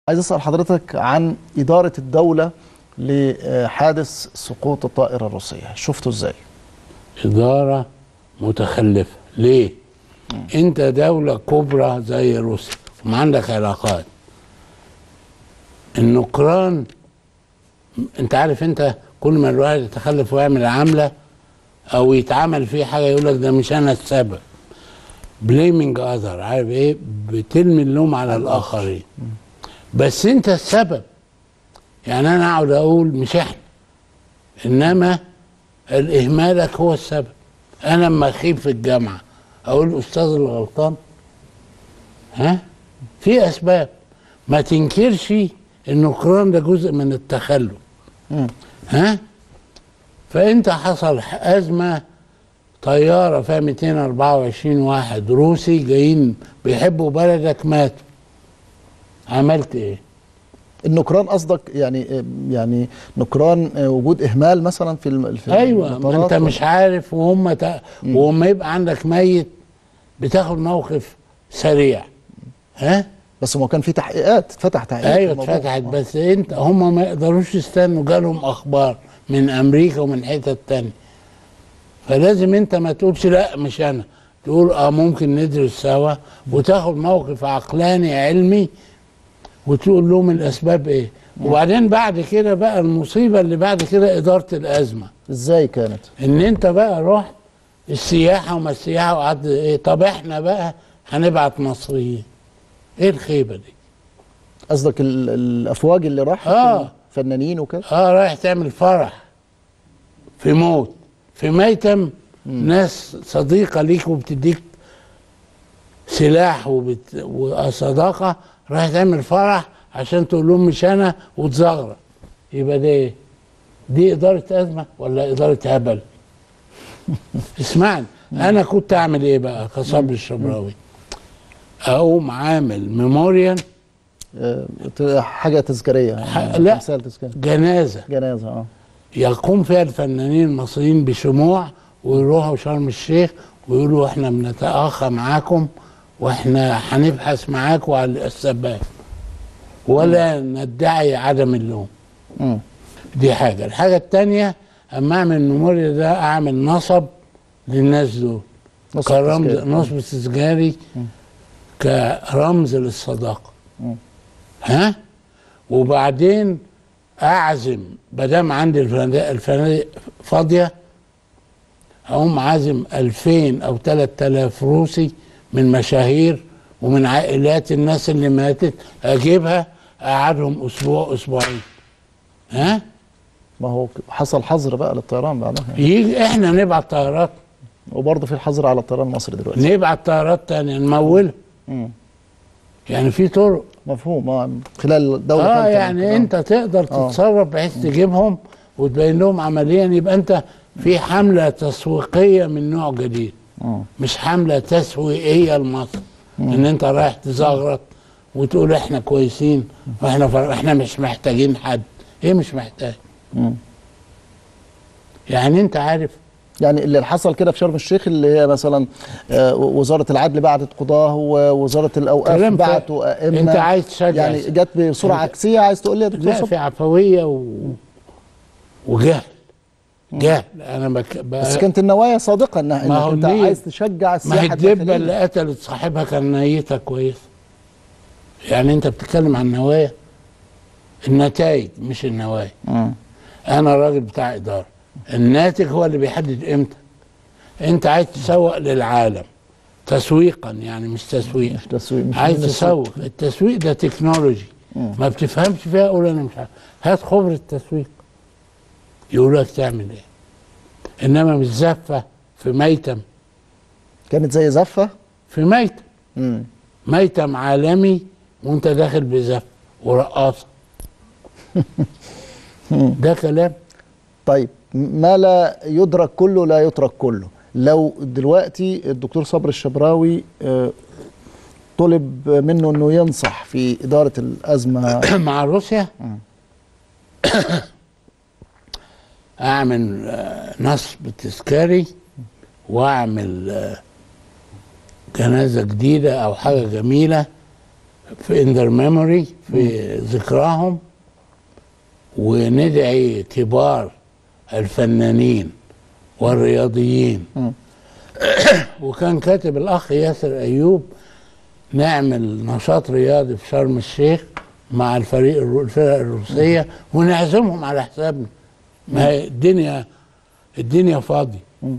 عايز اسال حضرتك عن اداره الدوله لحادث سقوط الطائره الروسيه شفته ازاي إدارة متخلفة ليه؟ أنت دولة كبرى زي روسيا وما عندك علاقات النكران أنت عارف أنت كل ما الواحد يتخلف ويعمل عملة أو يتعمل فيه حاجة يقول لك ده مش أنا السبب بليمنج أذر عارف إيه؟ بترمي اللوم على الآخرين بس أنت السبب يعني أنا أقعد أقول مش إحنا إنما الإهمالك هو السبب أنا لما أخيب في الجامعة أقول الأستاذ اللي غلطان ها في أسباب ما تنكرش إن القرآن ده جزء من التخلف ها فأنت حصل أزمة طيارة فيها 224 واحد روسي جايين بيحبوا بلدك ماتوا عملت إيه؟ النكران قصدك يعني يعني نكران وجود اهمال مثلا في الم... في ايوه ما المطارات انت ولا- مش عارف وهم تا... وهم يبقى عندك ميت بتاخد موقف سريع ها بس ما كان في تحقيقات اتفتح تحقيق في ايوه الموضوع. اتفتحت بس انت هم ما يقدروش يستنوا جالهم اخبار من امريكا ومن حتت تانية فلازم انت ما تقولش لا مش انا تقول اه ممكن ندرس سوا وتاخد موقف عقلاني علمي وتقول لهم الاسباب ايه وبعدين بعد كده بقى المصيبه اللي بعد كده اداره الازمه ازاي كانت ان انت بقى رحت السياحه وما السياحه وقعدت ايه طب احنا بقى هنبعت مصريين ايه الخيبه دي قصدك ال- الافواج اللي راحت آه. فنانين وكده اه رايح تعمل فرح في موت في ميتم ناس صديقه ليك وبتديك سلاح وبت... وصداقه رايح تعمل فرح عشان تقول لهم مش انا وتزغرق يبقى ده ايه؟ دي اداره ازمه ولا اداره هبل؟ اسمعني انا كنت اعمل ايه بقى كصبري الشبراوي؟ اقوم عامل ميموريال آه، ت- حاجه تذكاريه ح- يعني لا. تمثال تذكاري جنازه جنازه اه يقوم فيها الفنانين المصريين بشموع ويروحوا شرم الشيخ ويقولوا احنا بنتأخى معاكم واحنا هنبحث معاكم على السباب ولا ندعي عدم اللوم مم. دي حاجة الحاجة التانية اما اعمل الميموريا ده اعمل نصب للناس دول نصب كرمز تذكاري. نصب تذكاري كرمز للصداقة ها وبعدين اعزم بدام عندي الفنادق الفنادق فاضيه اقوم عازم 2000 او 3000 روسي من مشاهير ومن عائلات الناس اللي ماتت اجيبها اقعدهم اسبوع اسبوعين ها ما هو حصل حظر بقى للطيران بعدها يجي احنا نبعت طيارات وبرضه في الحظر على الطيران المصري دلوقتي نبعت طيارات تانية نمولها مم. يعني في طرق مفهوم اه خلال دوله اه ثالثة يعني ممكن. آه. انت تقدر آه. تتصرف بحيث تجيبهم وتبين لهم عمليا يبقى انت في حمله تسويقيه من نوع جديد مم. مش حمله تسويقيه لمصر ان انت رايح تزغرط وتقول احنا كويسين واحنا فر... احنا مش محتاجين حد ايه مش محتاج مم. يعني انت عارف يعني اللي حصل كده في شرم الشيخ اللي هي مثلا آه، وزاره العدل بعتت قضاه ووزاره الاوقاف كلام فا- بعتوا ائمه انت عايز تشجع يعني جت بصوره انت- عكسيه عايز تقول لي يا دكتور لا صبحي في عفويه و... وجهل جهل انا بك... ب... بس كانت النوايا صادقه انها ما هو انك انت النية- عايز تشجع ما هي السياحه الدبه الداخلية. اللي قتلت صاحبها كان نيتها كويسه يعني انت بتتكلم عن النوايا النتائج مش النوايا مم. انا راجل بتاع اداره الناتج هو اللي بيحدد امتى انت عايز تسوق للعالم تسويقا يعني مش تسويقا مش تسويق مش عايز من السوق. تسوق التسويق ده تكنولوجي ما بتفهمش فيها قول انا مش عارف هات خبره التسويق يقول لك تعمل ايه انما مش زفه في ميتم كانت زي زفه في ميتم مم. ميتم عالمي وانت داخل بزف ورقاصه ده كلام طيب ما لا يدرك كله لا يترك كله لو دلوقتي الدكتور صبري الشبراوي آه، طلب منه انه ينصح في اداره الازمه مع روسيا اعمل آه، نصب تذكاري واعمل آه، جنازه جديده او حاجه جميله في in their memory في ذكراهم وندعي كبار الفنانين والرياضيين مم. وكان كاتب الاخ ياسر ايوب نعمل نشاط رياضي في شرم الشيخ مع الفريق الرو- الفرق الروسيه ونعزمهم على حسابنا ما هي الدنيا الدنيا فاضي مم.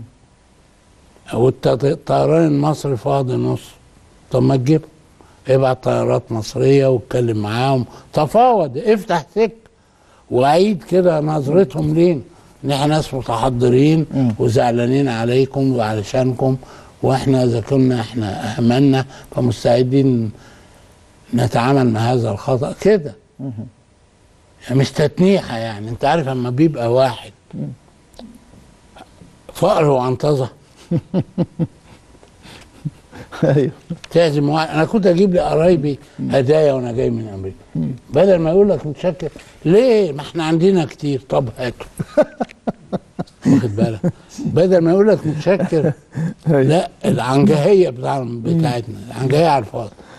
والطيران المصري فاضي نص طب ما تجيبهم ابعت طيارات مصريه واتكلم معاهم تفاوض افتح سك وعيد كده نظرتهم لينا ان احنا ناس متحضرين مم. وزعلانين عليكم وعلشانكم واحنا اذا كنا احنا اهملنا فمستعدين نتعامل مع هذا الخطا كده يعني مش تتنيحه يعني انت عارف اما بيبقى واحد فقر وعنطزه ايوه تعزم واحد انا كنت اجيب لقرايبي هدايا وانا جاي من امريكا بدل ما يقول لك متشكر ليه ما احنا عندنا كتير طب هاتوا واخد بالك بدل ما يقول لك متشكر أيوة. لا العنجهيه بتاع بتاعتنا العنجهيه على الفاضي